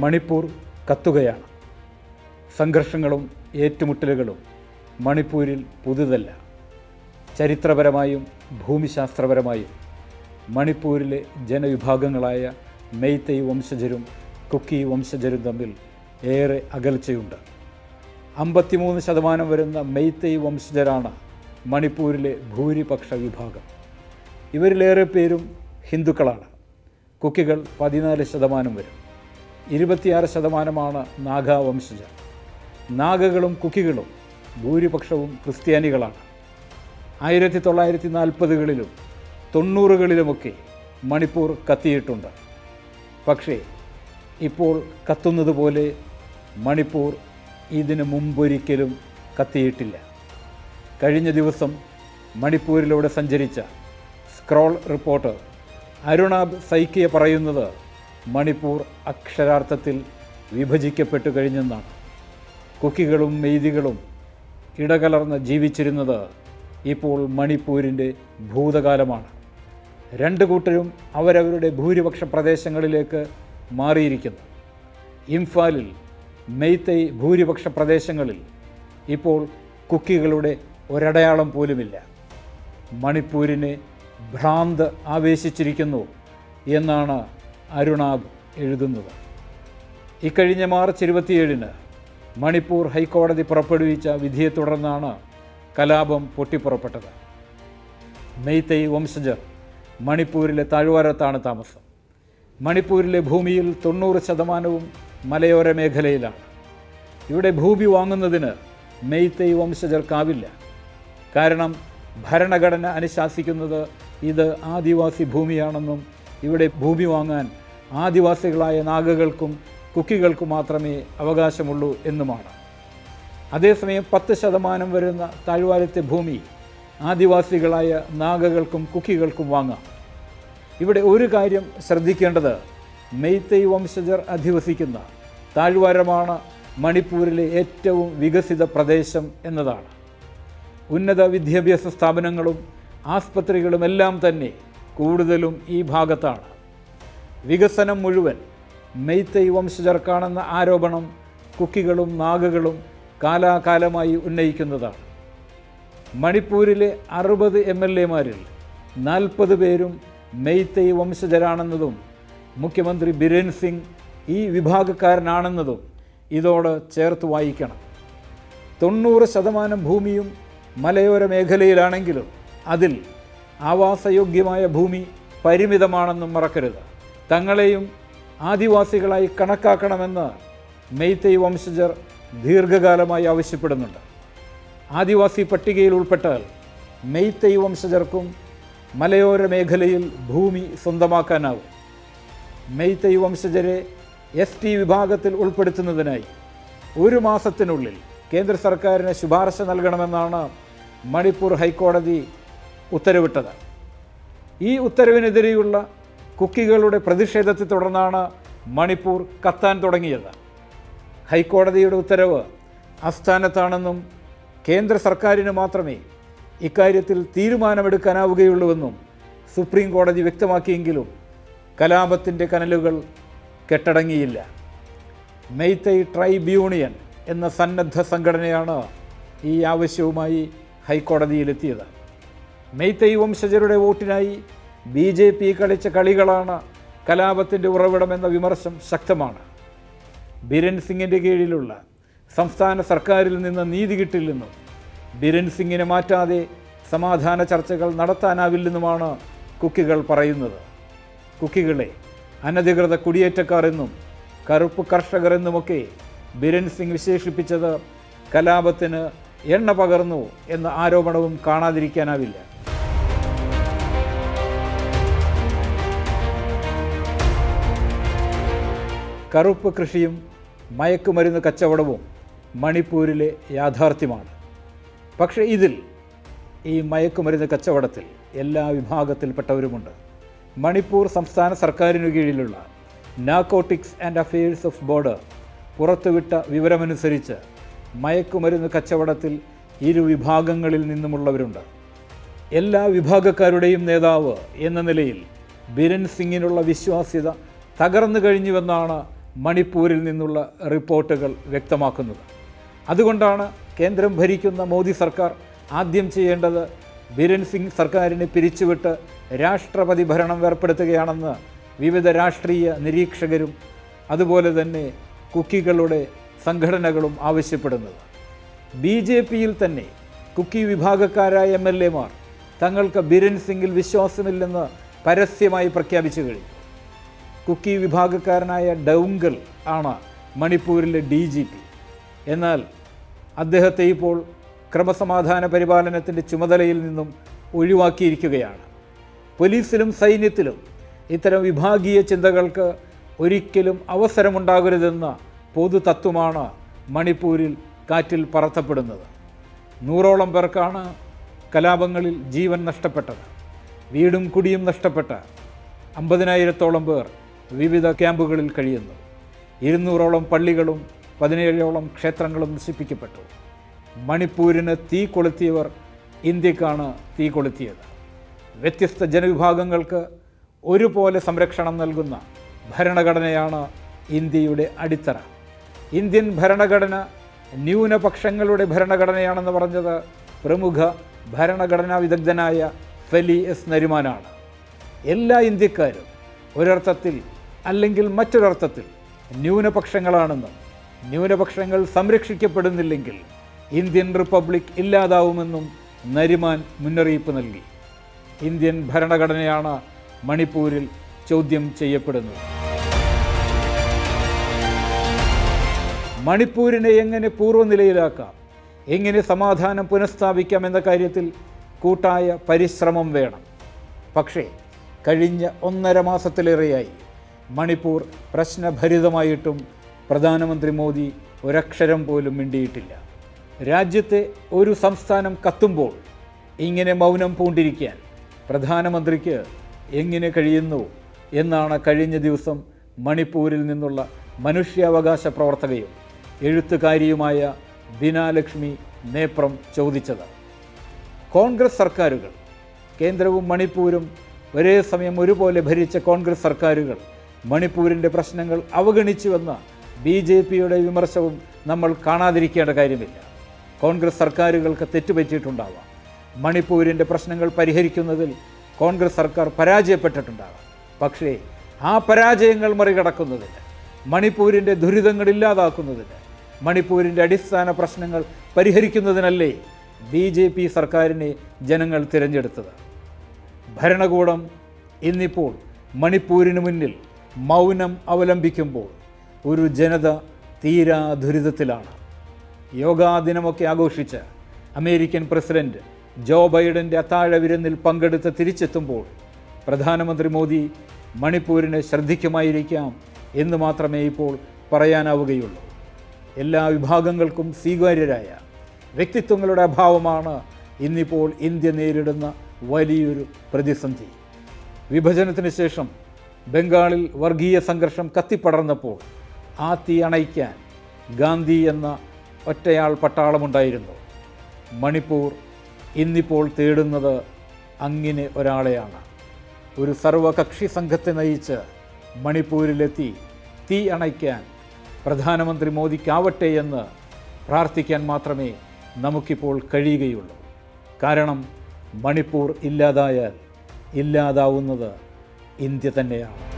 മണിപ്പൂർ കത്തുകയാണ് സംഘർഷങ്ങളും ഏറ്റുമുട്ടലുകളും മണിപ്പൂരിൽ പുതുതല്ല ചരിത്രപരമായും ഭൂമിശാസ്ത്രപരമായും മണിപ്പൂരിലെ ജനവിഭാഗങ്ങളായ മെയ്തൈ വംശജരും കുക്കി വംശജരും തമ്മിൽ ഏറെ അകൽച്ചയുണ്ട് അമ്പത്തിമൂന്ന് ശതമാനം വരുന്ന മെയ്തൈ വംശജരാണ് മണിപ്പൂരിലെ ഭൂരിപക്ഷ വിഭാഗം ഇവരിലേറെ പേരും ഹിന്ദുക്കളാണ് കുക്കികൾ പതിനാല് ശതമാനം വരും ഇരുപത്തിയാറ് ശതമാനമാണ് നാഗ വംശജർ നാഗകളും കുക്കികളും ഭൂരിപക്ഷവും ക്രിസ്ത്യാനികളാണ് ആയിരത്തി തൊള്ളായിരത്തി നാൽപ്പതുകളിലും തൊണ്ണൂറുകളിലുമൊക്കെ മണിപ്പൂർ കത്തിയിട്ടുണ്ട് പക്ഷേ ഇപ്പോൾ കത്തുന്നത് പോലെ മണിപ്പൂർ ഇതിനു മുമ്പൊരിക്കലും കത്തിയിട്ടില്ല കഴിഞ്ഞ ദിവസം മണിപ്പൂരിലൂടെ സഞ്ചരിച്ച സ്ക്രോൾ റിപ്പോർട്ടർ അരുണാബ് സൈക്കിയ പറയുന്നത് മണിപ്പൂർ അക്ഷരാർത്ഥത്തിൽ വിഭജിക്കപ്പെട്ടു കഴിഞ്ഞെന്നാണ് കുക്കികളും മെയ്തികളും ഇടകലർന്ന് ജീവിച്ചിരുന്നത് ഇപ്പോൾ മണിപ്പൂരിൻ്റെ ഭൂതകാലമാണ് രണ്ട് കൂട്ടരും അവരവരുടെ ഭൂരിപക്ഷ പ്രദേശങ്ങളിലേക്ക് മാറിയിരിക്കുന്നു ഇംഫാലിൽ മെയ്തൈ ഭൂരിപക്ഷ പ്രദേശങ്ങളിൽ ഇപ്പോൾ കുക്കികളുടെ ഒരടയാളം പോലുമില്ല മണിപ്പൂരിനെ ഭ്രാന്ത് ആവേശിച്ചിരിക്കുന്നു എന്നാണ് അരുണാബ് എഴുതുന്നത് ഇക്കഴിഞ്ഞ മാർച്ച് ഇരുപത്തിയേഴിന് മണിപ്പൂർ ഹൈക്കോടതി പുറപ്പെടുവിച്ച വിധിയെ തുടർന്നാണ് കലാപം പൊട്ടിപ്പുറപ്പെട്ടത് മെയ്തൈ വംശജർ മണിപ്പൂരിലെ താഴ്വാരത്താണ് താമസം മണിപ്പൂരിലെ ഭൂമിയിൽ തൊണ്ണൂറ് ശതമാനവും മലയോര മേഖലയിലാണ് ഇവിടെ ഭൂമി വാങ്ങുന്നതിന് മെയ്തൈ വംശജർക്കാവില്ല കാരണം ഭരണഘടന അനുശാസിക്കുന്നത് ഇത് ആദിവാസി ഭൂമിയാണെന്നും ഇവിടെ ഭൂമി വാങ്ങാൻ ആദിവാസികളായ നാഗകൾക്കും കുക്കികൾക്കും മാത്രമേ അവകാശമുള്ളൂ എന്നുമാണ് അതേസമയം പത്ത് ശതമാനം വരുന്ന താഴ്വാരത്തെ ഭൂമി ആദിവാസികളായ നാഗകൾക്കും കുക്കികൾക്കും വാങ്ങാം ഇവിടെ ഒരു കാര്യം ശ്രദ്ധിക്കേണ്ടത് മെയ്തൈ വംശജർ അധിവസിക്കുന്ന താഴ്വാരമാണ് മണിപ്പൂരിലെ ഏറ്റവും വികസിത പ്രദേശം എന്നതാണ് ഉന്നത വിദ്യാഭ്യാസ സ്ഥാപനങ്ങളും ആസ്പത്രികളും എല്ലാം തന്നെ കൂടുതലും ഈ ഭാഗത്താണ് വികസനം മുഴുവൻ മെയ്തൈ വംശജർക്കാണെന്ന ആരോപണം കുക്കികളും നാഗകളും കാലാകാലമായി ഉന്നയിക്കുന്നതാണ് മണിപ്പൂരിലെ അറുപത് എം എൽ എമാരിൽ നാൽപ്പത് പേരും മെയ്തൈ വംശജരാണെന്നതും മുഖ്യമന്ത്രി ബിരേൻ സിംഗ് ഈ വിഭാഗക്കാരനാണെന്നതും ഇതോട് ചേർത്ത് വായിക്കണം തൊണ്ണൂറ് ശതമാനം ഭൂമിയും മലയോര മേഖലയിലാണെങ്കിലും അതിൽ ആവാസയോഗ്യമായ ഭൂമി പരിമിതമാണെന്നും മറക്കരുത് തങ്ങളെയും ആദിവാസികളായി കണക്കാക്കണമെന്ന് മെയ്തൈ വംശജർ ദീർഘകാലമായി ആവശ്യപ്പെടുന്നുണ്ട് ആദിവാസി പട്ടികയിൽ ഉൾപ്പെട്ടാൽ മെയ്തൈ വംശജർക്കും മലയോര മേഖലയിൽ ഭൂമി സ്വന്തമാക്കാനാവും മെയ്തൈ വംശജരെ എസ് ടി വിഭാഗത്തിൽ ഉൾപ്പെടുത്തുന്നതിനായി ഒരു മാസത്തിനുള്ളിൽ കേന്ദ്ര സർക്കാരിന് ശുപാർശ നൽകണമെന്നാണ് മണിപ്പൂർ ഹൈക്കോടതി ഉത്തരവിട്ടത് ഈ ഉത്തരവിനെതിരെയുള്ള കുക്കികളുടെ പ്രതിഷേധത്തെ തുടർന്നാണ് മണിപ്പൂർ കത്താൻ തുടങ്ങിയത് ഹൈക്കോടതിയുടെ ഉത്തരവ് അസ്ഥാനത്താണെന്നും കേന്ദ്ര സർക്കാരിന് മാത്രമേ ഇക്കാര്യത്തിൽ തീരുമാനമെടുക്കാനാവുകയുള്ളൂവെന്നും സുപ്രീം കോടതി വ്യക്തമാക്കിയെങ്കിലും കലാപത്തിൻ്റെ കനലുകൾ കെട്ടടങ്ങിയില്ല മെയ്തൈ ട്രൈബ് യൂണിയൻ എന്ന സന്നദ്ധ സംഘടനയാണ് ഈ ആവശ്യവുമായി ഹൈക്കോടതിയിലെത്തിയത് മെയ്തൈ വംശജരുടെ വോട്ടിനായി ബി ജെ പി കളിച്ച കളികളാണ് കലാപത്തിൻ്റെ ഉറവിടമെന്ന വിമർശം ശക്തമാണ് ബിരൻ സിംഗിൻ്റെ കീഴിലുള്ള സംസ്ഥാന സർക്കാരിൽ നിന്ന് നീതി കിട്ടില്ലെന്നും ബിരൻ സിംഗിനെ മാറ്റാതെ സമാധാന ചർച്ചകൾ നടത്താനാവില്ലെന്നുമാണ് കുക്കികൾ പറയുന്നത് കുക്കികളെ അനധികൃത കുടിയേറ്റക്കാർ എന്നും കറുപ്പ് കർഷകർ എന്നുമൊക്കെ ബിരൻ സിംഗ് വിശേഷിപ്പിച്ചത് കലാപത്തിന് എണ്ണ പകർന്നു എന്ന ആരോപണവും കാണാതിരിക്കാനാവില്ല കറുപ്പ് കൃഷിയും മയക്കുമരുന്ന് കച്ചവടവും മണിപ്പൂരിലെ യാഥാർത്ഥ്യമാണ് പക്ഷേ ഇതിൽ ഈ മയക്കുമരുന്ന് കച്ചവടത്തിൽ എല്ലാ വിഭാഗത്തിൽപ്പെട്ടവരുമുണ്ട് മണിപ്പൂർ സംസ്ഥാന സർക്കാരിനു കീഴിലുള്ള narcotics and affairs of border പുറത്തുവിട്ട വിവരമനുസരിച്ച് മയക്കുമരുന്ന് കച്ചവടത്തിൽ ഇരു വിഭാഗങ്ങളിൽ നിന്നുമുള്ളവരുണ്ട് എല്ലാ വിഭാഗക്കാരുടെയും നേതാവ് എന്ന നിലയിൽ ബിരൻ സിംഗിനുള്ള വിശ്വാസ്യത തകർന്നു കഴിഞ്ഞുവെന്നാണ് മണിപ്പൂരിൽ നിന്നുള്ള റിപ്പോർട്ടുകൾ വ്യക്തമാക്കുന്നത് അതുകൊണ്ടാണ് കേന്ദ്രം ഭരിക്കുന്ന മോദി സർക്കാർ ആദ്യം ചെയ്യേണ്ടത് ബിരൻ സിംഗ് സർക്കാരിനെ പിരിച്ചുവിട്ട് രാഷ്ട്രപതി ഭരണം ഏർപ്പെടുത്തുകയാണെന്ന് വിവിധ രാഷ്ട്രീയ നിരീക്ഷകരും അതുപോലെ തന്നെ കുക്കികളുടെ സംഘടനകളും ആവശ്യപ്പെടുന്നത് ബി ജെ പിയിൽ തന്നെ കുക്കി വിഭാഗക്കാരായ എം എൽ എമാർ തങ്ങൾക്ക് ബിരൻ സിംഗിൽ വിശ്വാസമില്ലെന്ന് പരസ്യമായി പ്രഖ്യാപിച്ചു കഴിഞ്ഞു കുക്കി വിഭാഗക്കാരനായ ഡൗങ്കൽ ആണ് മണിപ്പൂരിലെ ഡി ജി പി എന്നാൽ അദ്ദേഹത്തെ ഇപ്പോൾ ക്രമസമാധാന പരിപാലനത്തിൻ്റെ ചുമതലയിൽ നിന്നും ഒഴിവാക്കിയിരിക്കുകയാണ് പോലീസിലും സൈന്യത്തിലും ഇത്തരം വിഭാഗീയ ചിന്തകൾക്ക് ഒരിക്കലും അവസരമുണ്ടാകരുതെന്ന പൊതു തത്വമാണ് മണിപ്പൂരിൽ കാറ്റിൽ പറത്തപ്പെടുന്നത് നൂറോളം പേർക്കാണ് കലാപങ്ങളിൽ ജീവൻ നഷ്ടപ്പെട്ടത് വീടും കുടിയും നഷ്ടപ്പെട്ട അമ്പതിനായിരത്തോളം പേർ വിവിധ ക്യാമ്പുകളിൽ കഴിയുന്നു ഇരുന്നൂറോളം പള്ളികളും പതിനേഴോളം ക്ഷേത്രങ്ങളും നശിപ്പിക്കപ്പെട്ടു മണിപ്പൂരിന് തീ കൊളുത്തിയവർ ഇന്ത്യക്കാണ് തീ കൊളുത്തിയത് വ്യത്യസ്ത ജനവിഭാഗങ്ങൾക്ക് ഒരുപോലെ സംരക്ഷണം നൽകുന്ന ഭരണഘടനയാണ് ഇന്ത്യയുടെ അടിത്തറ ഇന്ത്യൻ ഭരണഘടന ന്യൂനപക്ഷങ്ങളുടെ ഭരണഘടനയാണെന്ന് പറഞ്ഞത് പ്രമുഖ ഭരണഘടനാ വിദഗ്ധനായ ഫലി എസ് നരിമാനാണ് എല്ലാ ഇന്ത്യക്കാരും ഒരർത്ഥത്തിൽ അല്ലെങ്കിൽ മറ്റൊരർത്ഥത്തിൽ ന്യൂനപക്ഷങ്ങളാണെന്നും ന്യൂനപക്ഷങ്ങൾ സംരക്ഷിക്കപ്പെടുന്നില്ലെങ്കിൽ ഇന്ത്യൻ റിപ്പബ്ലിക് ഇല്ലാതാവുമെന്നും നരിമാൻ മുന്നറിയിപ്പ് നൽകി ഇന്ത്യൻ ഭരണഘടനയാണ് മണിപ്പൂരിൽ ചോദ്യം ചെയ്യപ്പെടുന്നത് മണിപ്പൂരിനെ എങ്ങനെ പൂർവ്വനിലയിലാക്കാം എങ്ങനെ സമാധാനം പുനഃസ്ഥാപിക്കാം എന്ന കാര്യത്തിൽ കൂട്ടായ പരിശ്രമം വേണം പക്ഷേ കഴിഞ്ഞ ഒന്നര മാസത്തിലേറെയായി മണിപ്പൂർ പ്രശ്നഭരിതമായിട്ടും പ്രധാനമന്ത്രി മോദി ഒരക്ഷരം പോലും മിണ്ടിയിട്ടില്ല രാജ്യത്തെ ഒരു സംസ്ഥാനം കത്തുമ്പോൾ ഇങ്ങനെ മൗനം പൂണ്ടിരിക്കാൻ പ്രധാനമന്ത്രിക്ക് എങ്ങനെ കഴിയുന്നു എന്നാണ് കഴിഞ്ഞ ദിവസം മണിപ്പൂരിൽ നിന്നുള്ള മനുഷ്യാവകാശ പ്രവർത്തകയും എഴുത്തുകാരിയുമായ ദിനാലക്ഷ്മി നേപ്രം ചോദിച്ചത് കോൺഗ്രസ് സർക്കാരുകൾ കേന്ദ്രവും മണിപ്പൂരും ഒരേ സമയം ഒരുപോലെ ഭരിച്ച കോൺഗ്രസ് സർക്കാരുകൾ മണിപ്പൂരിൻ്റെ പ്രശ്നങ്ങൾ അവഗണിച്ചുവെന്ന ബി ജെ പിയുടെ വിമർശവും നമ്മൾ കാണാതിരിക്കേണ്ട കാര്യമില്ല കോൺഗ്രസ് സർക്കാരുകൾക്ക് തെറ്റുപറ്റിയിട്ടുണ്ടാവാം മണിപ്പൂരിൻ്റെ പ്രശ്നങ്ങൾ പരിഹരിക്കുന്നതിൽ കോൺഗ്രസ് സർക്കാർ പരാജയപ്പെട്ടിട്ടുണ്ടാകാം പക്ഷേ ആ പരാജയങ്ങൾ മറികടക്കുന്നതിന് മണിപ്പൂരിൻ്റെ ദുരിതങ്ങൾ ഇല്ലാതാക്കുന്നതിന് മണിപ്പൂരിൻ്റെ അടിസ്ഥാന പ്രശ്നങ്ങൾ പരിഹരിക്കുന്നതിനല്ലേ ബി ജെ പി സർക്കാരിനെ ജനങ്ങൾ തിരഞ്ഞെടുത്തത് ഭരണകൂടം ഇന്നിപ്പോൾ മണിപ്പൂരിന് മുന്നിൽ മൗനം അവലംബിക്കുമ്പോൾ ഒരു ജനത തീരാ ദുരിതത്തിലാണ് യോഗാ ദിനമൊക്കെ ആഘോഷിച്ച് അമേരിക്കൻ പ്രസിഡന്റ് ജോ ബൈഡൻ്റെ അത്താഴ വിരുന്നിൽ പങ്കെടുത്ത് തിരിച്ചെത്തുമ്പോൾ പ്രധാനമന്ത്രി മോദി മണിപ്പൂരിനെ ശ്രദ്ധിക്കുമായിരിക്കാം എന്ന് മാത്രമേ ഇപ്പോൾ പറയാനാവുകയുള്ളൂ എല്ലാ വിഭാഗങ്ങൾക്കും സ്വീകാര്യരായ വ്യക്തിത്വങ്ങളുടെ അഭാവമാണ് ഇന്നിപ്പോൾ ഇന്ത്യ നേരിടുന്ന വലിയൊരു പ്രതിസന്ധി വിഭജനത്തിന് ശേഷം ബംഗാളിൽ വർഗീയ സംഘർഷം കത്തിപ്പടർന്നപ്പോൾ ആ തീ അണയ്ക്കാൻ ഗാന്ധി എന്ന ഒറ്റയാൾ പട്ടാളമുണ്ടായിരുന്നു മണിപ്പൂർ ഇന്നിപ്പോൾ തേടുന്നത് അങ്ങനെ ഒരാളെയാണ് ഒരു സർവകക്ഷി സംഘത്തെ നയിച്ച് മണിപ്പൂരിലെത്തി തീ അണയ്ക്കാൻ പ്രധാനമന്ത്രി മോദിക്കാവട്ടെ എന്ന് പ്രാർത്ഥിക്കാൻ മാത്രമേ നമുക്കിപ്പോൾ കഴിയുകയുള്ളൂ കാരണം മണിപ്പൂർ ഇല്ലാതായാൽ ഇല്ലാതാവുന്നത് ഇന്ത്യ തന്നെയാണ്